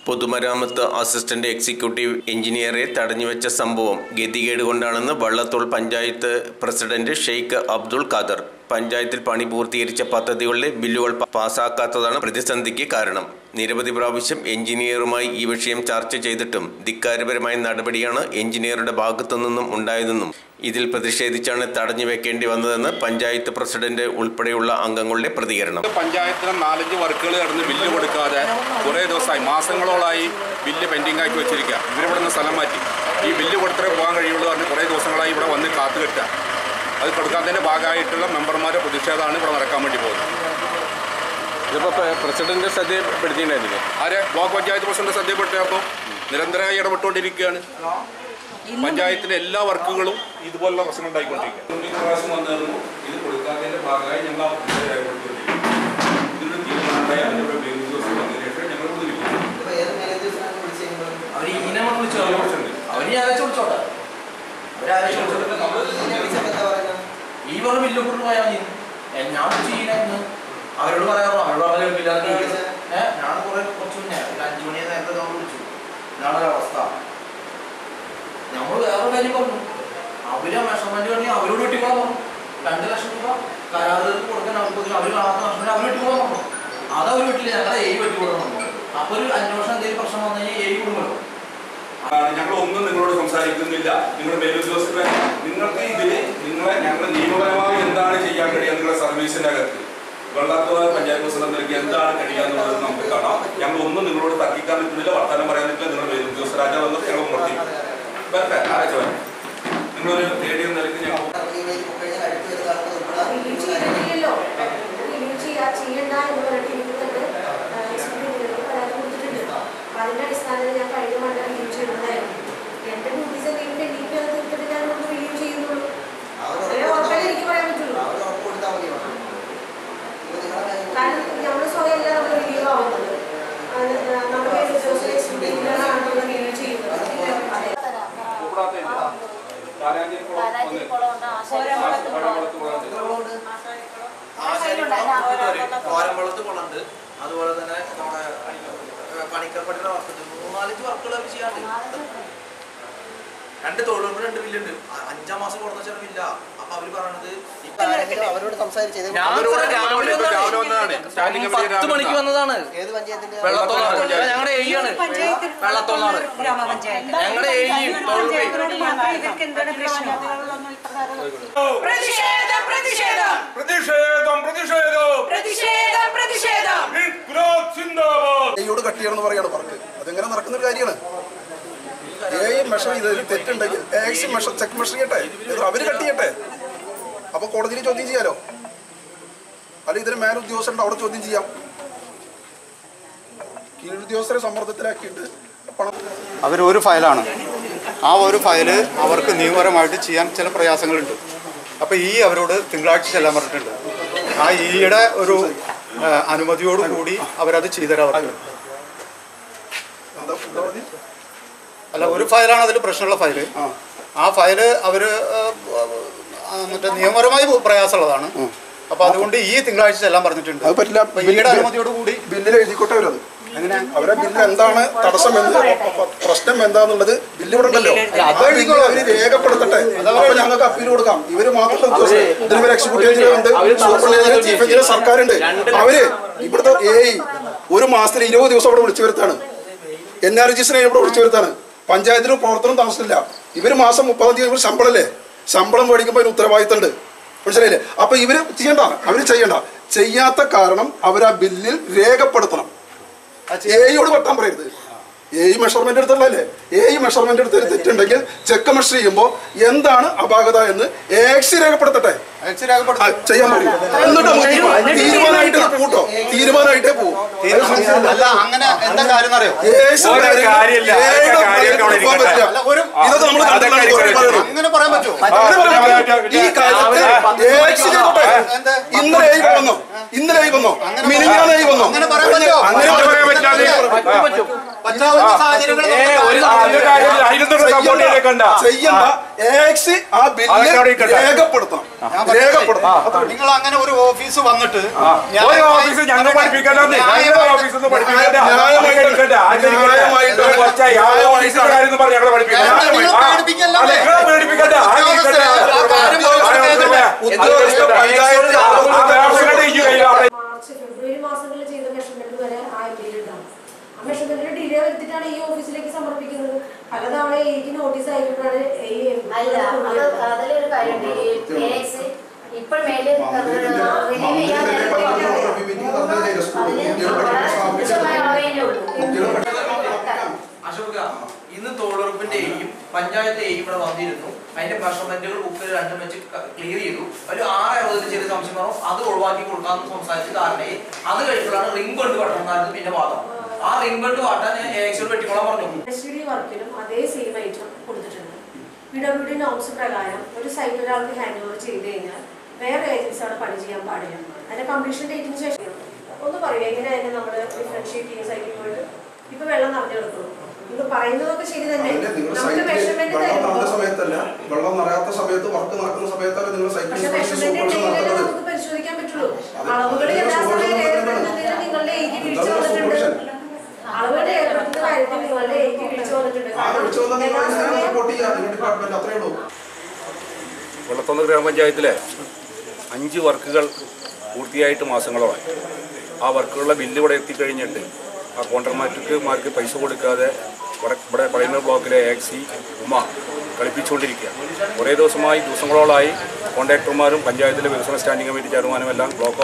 പൊതുമരാമത്ത് assistant executive എഞ്ചിനീയറെ തടഞ്ഞുവെച്ച സംഭവം ഗതികേട് കൊണ്ടാണെന്ന് വള്ളത്തോൾ പഞ്ചായത്ത് പ്രസിഡന്റ് ഷെയ്ഖ് അബ്ദുൾ ഖാദർ പഞ്ചായത്തിൽ പണി പൂർത്തീകരിച്ച പദ്ധതികളുടെ ബില്ലുകൾ പ- പാസാക്കാത്തതാണ് പ്രതിസന്ധിക്ക് കാരണം നിരവധി പ്രാവശ്യം എഞ്ചിനീയറുമായി ഈ വിഷയം ചർച്ച ചെയ്തിട്ടും ധിക്കാരപരമായ നടപടിയാണ് എഞ്ചിനീയറുടെ ഭാഗത്തു നിന്നും ഉണ്ടായതെന്നും ഇതിൽ പ്രതിഷേധിച്ചാണ് തടഞ്ഞു വെക്കേണ്ടി വന്നതെന്ന് പഞ്ചായത്ത് പ്രസിഡന്റ് ഉൾപ്പെടെയുള്ള അംഗങ്ങളുടെ പ്രതികരണം പഞ്ചായത്തിന് നാലഞ്ച് വർക്കുകൾ കടന്ന് ബില്ല് കൊടുക്കാതെ കുറേ ദിവസമായി മാസങ്ങളോളായി ബില്ല് പെൻഡിംഗ് ആക്കി വെച്ചിരിക്കുക ഇവരിവിടെ നിന്ന് സ്ഥലം മാറ്റി ഈ ബില്ല് കൊടുത്തേ പോകാൻ കഴിയുള്ളൂ പറഞ്ഞ് കുറേ ദിവസങ്ങളായി ഇവിടെ വന്ന് കാത്തു കെട്ടുക അത് കൊടുക്കാത്തതിൻ്റെ ഭാഗമായിട്ടുള്ള മെമ്പർമാരുടെ പ്രതിഷേധമാണ് ഇവിടെ നടക്കാൻ വേണ്ടി പോകുന്നത് ഇതിപ്പോ പ്രസിഡന്റ് ശ്രദ്ധപ്പെടുത്തിയിട്ടുണ്ടായിരുന്നില്ലേ ആരെ ബ്ലോക്ക് പഞ്ചായത്ത് പ്രസിഡന്റ് ശ്രദ്ധയപ്പെട്ടപ്പോൾ നിരന്തരമായി ഇടപെട്ടുകൊണ്ടിരിക്കുകയാണ് പഞ്ചായത്തിലെ എല്ലാ വർക്കുകളും ഇതുപോലുള്ള പ്രശ്നം ഉണ്ടായിക്കൊണ്ടിരിക്കുക പ്രാവശ്യം വന്നിരുന്നു ഇത് കൊടുക്കാത്തതിന്റെ ഭാഗമായി ഞങ്ങൾ ആ പ്രതിഷേധം രേഖപ്പെടുത്തിക്കൊണ്ടിരിക്കുകയാണ്. ഇതിനൊരു തീരുമാനം ഉണ്ടായി അതിന്റെ ഒരു പേര് ദിവസം വന്നതിന് ശേഷം ഞങ്ങൾ ഇവിടെ വിളിക്കും. അവര് ഈനെ വന്ന് വിളിച്ചു അവര് ഞായറാഴ്ച വിളിച്ചോട്ടെ അവരാഴ്ച വിളിച്ചോട്ടെ ഈ പറഞ്ഞ ബില്ല് കൊണ്ട് പോയാൽ മതി എ, ഞാൻ ചെയ്യുന്നു അവരോട് പറയാറോ അവരോട് പറഞ്ഞ ബില്ലാതെ ഏഹ് ഞാൻ കുറെ കുറച്ച് മുന്നേ ഒരു അഞ്ചു മണി നേരത്തെ നമ്മൾ വിളിച്ചു ഇതാണ് ഒരു അവസ്ഥ നമ്മൾ വേറെ കാര്യം പറഞ്ഞു അവര് മെഷർമെന്റ് വേണ്ടി അവരോട് വെട്ടിക്കോളാൻ പറഞ്ഞു രണ്ട് ലക്ഷം രൂപ കരാറുകാർക്ക് കൊടുക്കാൻ അവർക്ക് അവർ കാണാത്ത മെഷർമെന്റ് അവർ വെട്ടിക്കോളാൻ പറഞ്ഞു അത് അവർ വെട്ടില്ല ഞങ്ങളെ ഏഴ് വെട്ടി കൊടുക്കണം അപ്പൊ ഒരു അഞ്ചു വർഷം എന്തെങ്കിലും പ്രശ്നം വന്നു കഴിഞ്ഞാൽ ഏഴ് കൊടുക്കുമല്ലോ ആണ് ഞങ്ങൾ ഒന്നും നിങ്ങളോട് സംസാരിക്കുന്നില്ല നിങ്ങളുടെ മേലുദ്യോഗസ്ഥരെ നിങ്ങൾക്ക് ഇതില് നിങ്ങളെ ഞങ്ങൾ നിയമപരമായി എന്താണ് ചെയ്യാൻ കഴിയുക നിങ്ങളുടെ സർവീസിന്റെ അകത്ത് വെള്ളത്തോട് പഞ്ചായത്ത് പ്രസിഡന്റ് നൽകി എന്താണ് കഴിയുക എന്നുള്ളത് നമുക്ക് കാണാം ഞങ്ങൾ ഒന്നും നിങ്ങളോട് തർക്കിക്കാൻ നിൽക്കുന്നില്ല വർത്തമാനം പറയാൻ നിൽക്കില്ല നിങ്ങളുടെ മേലുദ്യോഗസ്ഥരാജ വന്നത് ഞങ്ങൾ ഉണർത്തി വരട്ടെ ആരാച്ച വരാം നിങ്ങളൊരു റേഡിയോ നൽകി ഞങ്ങൾ റിലീവ് ചെയ്തിട്ടില്ലല്ലോ റിലീവ് ചെയ്യാ ചെയ്യണ്ട എന്ന് പറഞ്ഞിട്ട് എനിക്ക് തന്നെ എക്സിക്യൂട്ടീവ് പരാതി കൊടുത്തിട്ടുണ്ട് അപ്പൊ അതിന്റെ അടിസ്ഥാനത്തിൽ ഞാൻ കഴിഞ്ഞ മണ്ട റിലീവ് ചെയ്യുന്നതായിരുന്നു എന്റെ ഡ്യൂട്ടീസ് എന്തെങ്കിലും പെൻഡിങ് അത് തീർത്തിട്ട് ഞാൻ ഒന്ന് റിലീവ് ചെയ്യുന്നുള്ളൂ അങ്ങനെ ഉറപ്പല്ലേ എനിക്ക് പറയാൻ പറ്റുള്ളൂ കാരണം നമ്മൾ സ്വയം അല്ല നമ്മൾ റിലീവ് ആവുന്നത് അത് നമ്മുടെ എക്സിക്യൂട്ടീവിലാണ് നമ്മൾ റിലീവ് ചെയ്യുന്നത് അതെ കോരമ്പളത്ത് കൊള്ളുണ്ട് അതുപോലെ തന്നെ നമ്മുടെ പണിക്കർപ്പട്ടിയുടെ വർക്കുണ്ട് മൂന്നാലഞ്ച് വർക്കുകൾ അവർ ചെയ്യാണ്ട് രണ്ട് തൊഴിലുറപ്പ് രണ്ട് ബില്ലുണ്ട് അ- അഞ്ചാം മാസം കൊടുത്ത ചെലവില്ല അപ്പൊ അവര് പറയണത് ഇപ്പൊ ആരെങ്കിലും അവരോട് സംസാരിച്ചത് അവരോട് രാവിലെ രാവിലെ വന്നതാണ് സ്റ്റാൻഡിംഗ് കമ്മിറ്റി പത്ത് മണിക്ക് വന്നതാണ് ഏത് പഞ്ചായത്തിന്റെ വെള്ളത്തോളാണ് ഞങ്ങളുടെ ഏരിയാണ് വെള്ളത്തോളാണ് ഗ്രാമപഞ്ചായത്ത് ഞങ്ങളുടെ ഏരിയ ഇവർക്ക് എന്താണ് പ്രശ്നം പ്രതിഷേധം പ്രതിഷേധം പ്രതിഷേധം പ്രതിഷേധം പ്രതിഷേധം പ്രതിഷേധം ഇൻക്ലാബ് സിന്ദാബാദ് കൈയോട് കട്ട് ചെയ്യണം എന്ന് പറയാണ് വർക്ക് അതെങ്ങനെ നടക്കുന്ന ഒരു കാര്യമാണ് ഏ മെഷർ ചെയ്തതിൽ തെറ്റുണ്ടെങ്കിൽ ഏക്സ് മെഷർ ചെക്ക് മെഷർ ചെയ്യട്ടെ എന്നിട്ട് അവര് കട്ട് ചെയ്യട്ടെ അപ്പൊ കോടതിയിൽ ചോദ്യം ചെയ്യാലോ അല്ല ഇതിന് മേൽ ഉദ്യോഗസ്ഥരുണ്ട് അവിടെ ചോദ്യം ചെയ്യാം കീഴുദ്യോഗസ്ഥരെ സമ്മർദ്ദത്തിലാക്കിയിട്ട് പണം അവർ ഒരു ഫയലാണ് ആ ഒരു ഫയല് അവർക്ക് നിയമപരമായിട്ട് ചെയ്യാൻ ചില പ്രയാസങ്ങളുണ്ട് അപ്പോൾ ഈ അവരോട് തിങ്കളാഴ്ച ചെല്ലാൻ പറഞ്ഞിട്ടുണ്ട് ആ ഈയുടെ ഒരു ആ, അനുമതിയോടുകൂടി അവരത് ചെയ്തുതരാൻ പറഞ്ഞു എന്താ എന്താ പറഞ്ഞത്? അല്ല ഒരു ഫയലാണ് അതിൽ പ്രശ്നമുള്ള ഫയല് ആ ഫയല് അവർ മറ്റേ നിയമപരമായി പ്രയാസമുള്ളതാണ് അപ്പോൾ അതുകൊണ്ട് ഈ തിങ്കളാഴ്ച ചെല്ലാൻ പറഞ്ഞിട്ടുണ്ട് അത് പറ്റില്ല അപ്പോൾ ഈയുടെ അനുമതിയോടുകൂടി ബില്ലിൽ എഴുതിക്കോട്ടെ അവരത് അവരെ ബില്ല് എന്താണ് തടസ്സം എന്ന് പ്രശ്നം എന്താന്നുള്ളത് ബില്ല് ഇവിടെ ഉണ്ടല്ലോ ആ ബില്ല് അവര് രേഖപ്പെടുത്തട്ടെ അപ്പൊ ഞങ്ങൾക്ക് അപ്പീൽ കൊടുക്കാം ഇവര് മാത്രമല്ല ഉദ്യോഗസ്ഥർ ഇതിന് ഇവര് എക്സിക്യൂട്ടീവ് എഞ്ചിനീയർ ഉണ്ട് സൂപ്പർവൈസർ ചീഫ് എഞ്ചിനീയർ സർക്കാരുണ്ട് അവര് ഇവിടുത്തെ ഏ ഒരു മാസത്തിൽ ഇരുപത് ദിവസം ഇവിടെ വിളിച്ചു വരുത്താണ് എൻ ആർ ജിസിനെ ഇവിടെ വിളിച്ചു വരുത്താണ് പഞ്ചായത്തിന് പ്രവർത്തനം താമസമില്ല ഇവര് മാസം മുപ്പതാം തീയതി ഇവർ ശമ്പളമല്ലേ ശമ്പളം മേടിക്കുമ്പോൾ അതിന് ഉത്തരവാദിത്തമുണ്ട് മനസ്സിലായില്ലേ അപ്പൊ ഇവര് ചെയ്യണ്ട അവര് ചെയ്യണ്ട ചെയ്യാത്ത കാരണം അവർ ആ ബില്ലിൽ രേഖപ്പെടുത്തണം എയോട് വെട്ടാൻ പറയരുത് എ മെഷർമെന്റ് എടുത്തല്ലേ എ മെഷർമെന്റ് എടുത്തൊരു തെറ്റുണ്ടെങ്കിൽ ചെക്ക് മെഷർ ചെയ്യുമ്പോൾ എന്താണ് അപാകത എന്ന് ഏക്സി രേഖപ്പെടുത്തട്ടെ അയച്ച് രേഖപ്പെടുത്തി ആ, ചെയ്യാൻ പറയും എന്നിട്ട് നമുക്ക് തീരുമാനം- തീരുമാനമായിട്ട് കൂട്ടോ തീരുമാനമായിട്ടേ പോകും അല്ല അങ്ങനെ എന്താ കാര്യം എന്നറിയോ ഏകദേശം ഓരോ കാര്യങ്ങൾ കാര്യമില്ല. ഏഴ് അതൊക്കെ കാര്യമൊക്കെ അവിടെ പോകാൻ പറ്റില്ല. അല്ല ഒരു ഇതൊക്കെ നമ്മൾ അതൊക്കെ കണ്ടിട്ടുള്ള അടിച്ച് കുറേ പറയണം. അങ്ങനെ പറയാൻ പറ്റുമോ അങ്ങനെ പറയാൻ പറ്റില്ല. ഈ കാര്യത്തിൽ ഏകദേശം ചെയ്തോട്ടെ. എന്താ? ഇന്നലെ ഏഴ് വന്നു ഇന്നലെ വന്നോ മിനിഞ്ഞാന്ന് വന്നോ അങ്ങനെ പറയാൻ പറ്റുമോ? അങ്ങനെ പറയാൻ പറ്റില്ല. പറ്റും പറ്റാവുന്ന സാഹചര്യങ്ങൾ സപ്പോർട്ട് ചെയ്തേക്കണ്ട ചെയ്യണ്ട എക്സ് ആ അതൊക്കെ അവിടെ ബില്ല് ഇരിക്കട്ടെ. രേഖപ്പെടുത്തണം ഞാൻ പറയട്ടെ. രേഖപ്പെടുത്തണം അത്രേ. നിങ്ങൾ അങ്ങനെ ഒരു ഓഫീസ് വന്നിട്ട് ഒരു ഓഫീസ് ഞങ്ങൾ പഠിപ്പിക്കണ്ട ഞങ്ങളുടെ ഓഫീസിൽ നിന്ന് പഠിപ്പിക്കണ്ട ന്യായമായിട്ട് ആചരിക്കണ്ട, ആചരിക്കണ്ട. ന്യായമായിട്ട് ഒരു കൊച്ച യാതൊരു ഓഫീസിന്റെ കാര്യം ഒന്നും പറഞ്ഞ് ഞങ്ങളെ പഠിപ്പിക്കണ്ട. നിങ്ങൾ ആ, പേടിപ്പിക്കല്ലേ? അല്ല, നിങ്ങളെ പേടിപ്പിക്കണ്ട. ആചരിക്കണ്ട. ആ കാര്യം ബോധ്യപ്പെടുത്തേണ്ടത്. ഉദ്യോഗസ്ഥ പഞ്ചായത്ത് ആ വേഷങ്ങളുടെ ഈ കയ്യിൽ അവിടെ മാർച്ച് ഫെബ്രുവരി മാസങ്ങളിൽ ചെയ്ത മെഷർമെന്റ് വരെ ആ എംപിയിൽ ഉണ്ടാവും ആ മെഷർമെന്റിന് ഡിലേ വരുത്തിയിട്ടാണ് ഈ ഓഫീസിലേക്ക് സമർപ്പിക്കുന്നത് പലതവണ എനിക്ക് നോട്ടീസ് അയക്കുമ്പോഴാണ് ഈ അല്ല അത് അതിലൊരു കാര്യമുണ്ട് ഈ AX ഇപ്പോൾ മേലെ റിലീവ് ചെയ്യാൻ തുച്ഛമായ അളവേനേ ഉള്ളൂ അശോക ഇന്ന് തൊഴിലുറപ്പിന്റെയും പഞ്ചായത്തെയും ഇവിടെ വന്നിരുന്നു അതിന്റെ മെഷർമെന്റുകൾ ബുക്കിൽ രണ്ടും വെച്ച് ക്ലിയർ ചെയ്തു ഒരു ആറ് അറുപതിൽ ചെറിയ സംശയം പറഞ്ഞു അത് ഒഴിവാക്കി കൊടുക്കാമെന്ന് സംസാരിച്ച ധാരണയെ അത് കഴിയുമ്പോഴാണ് റിംഗ് ബണ്ട് കട്ടണമെന്നായിരുന്നു പിന്നെ വാദം ആ റിംഗ് ബണ്ട് കാട്ടാൻ ഏക്സിൽ വെട്ടിക്കോളാൻ പറഞ്ഞു എസ് ഡി വർക്കിലും അതേ സെയിം ഐറ്റം കൊടുത്തിട്ടുണ്ട് പി ഡബ്ല്യു ഡി നോംസ് പ്രകാരം ഒരു സൈറ്റ് ഒരാൾക്ക് ഹാൻഡ് ഓവർ ചെയ്ത് കഴിഞ്ഞാൽ വേറെ ഏജൻസി അവിടെ പണി ചെയ്യാൻ പാടില്ല അതിന്റെ കംപ്ലീഷൻ ഡേറ്റിന് ശേഷം ഒന്ന് പറയുക എങ്ങനെയാണ് നമ്മൾ ഡിഫറൻഷിയേറ്റ് ചെയ്യുന്ന സൈറ്റിൽ പോയിട്ട് ഇപ്പൊ വെള്ളം നിറഞ്ഞു കിടക്കുന്നു നിങ്ങൾ പറയുന്നതൊക്കെ ശരി തന്നെ അതിന്റെ നിങ്ങൾ നമുക്ക് സൈറ്റിൽ മെഷർമെന്റ് വെള്ളം നിറഞ്ഞ തരുമ്പോൾ സമയത്തല്ല വെള്ളം നിറയാത്ത സമയത്ത് വർക്ക് നടക്കുന്ന സമയത്താണ് നിങ്ങൾ സൈറ്റ് പക്ഷെ ഇൻസ്പെക്ഷൻ മെഷർമെന്റ് സൂപ്പർവിഷൻ ഉണ്ടെങ്കിലേ നടത്തുന്നത് നമുക്ക് പരിശോധിക്കാൻ പറ്റുള്ളൂ അത് അളവുകൾ നിങ്ങൾ യഥാസമയം സൂപ്പർവിഷൻ രേഖപ്പെടുത്തുന്നതിന് നിങ്ങളുടെ ഏകി വീഴ്ച അതാണ് വന്നിട്ടുണ്ട് സൂപ്പർവിഷൻ. അളവുകൾ രേഖപ്പെടുത്തുന്ന കാര്യത്തിൽ നിങ്ങളുടെ ഏകി വീഴ്ച വന്നിട്ടുണ്ട് ആ വിളിച്ചു വന്നാൽ നിങ്ങൾ യഥാസമയം റിപ്പോർട്ട് ചെയ്യുക നിങ്ങളുടെ ഡിപ്പാർട്ട്മെന്റ് അത്രേ ഉള്ളൂ വെള്ളത്തോന്ന് ഗ്രാമപഞ്ചായത്തിലെ അഞ്ച് വർക്കുകൾ പൂർത്തിയായിട്ട് മാസങ്ങളോളായി ആ വർക്കുകളുടെ ബില്ല് ഇവിടെ എത്തിക്കഴിഞ്ഞിട്ട് ആ കോൺട്രാക്ടർക്ക് മാർക്ക് പൈസ കൊടുക്കാതെ ഇവിടെ ഇവിടെ പഴയന്നൂർ ബ്ലോക്കിലെ എക്സി ഉമ കളിപ്പിച്ചുകൊണ്ടിരിക്കുകയാണ് കുറേ ദിവസമായി ദിവസങ്ങളോളായി കോൺട്രാക്ടർമാരും പഞ്ചായത്തിലെ വികസന സ്റ്റാൻഡിംഗ് കമ്മിറ്റി ചെയർമാനും എല്ലാം ബ്ലോക്ക്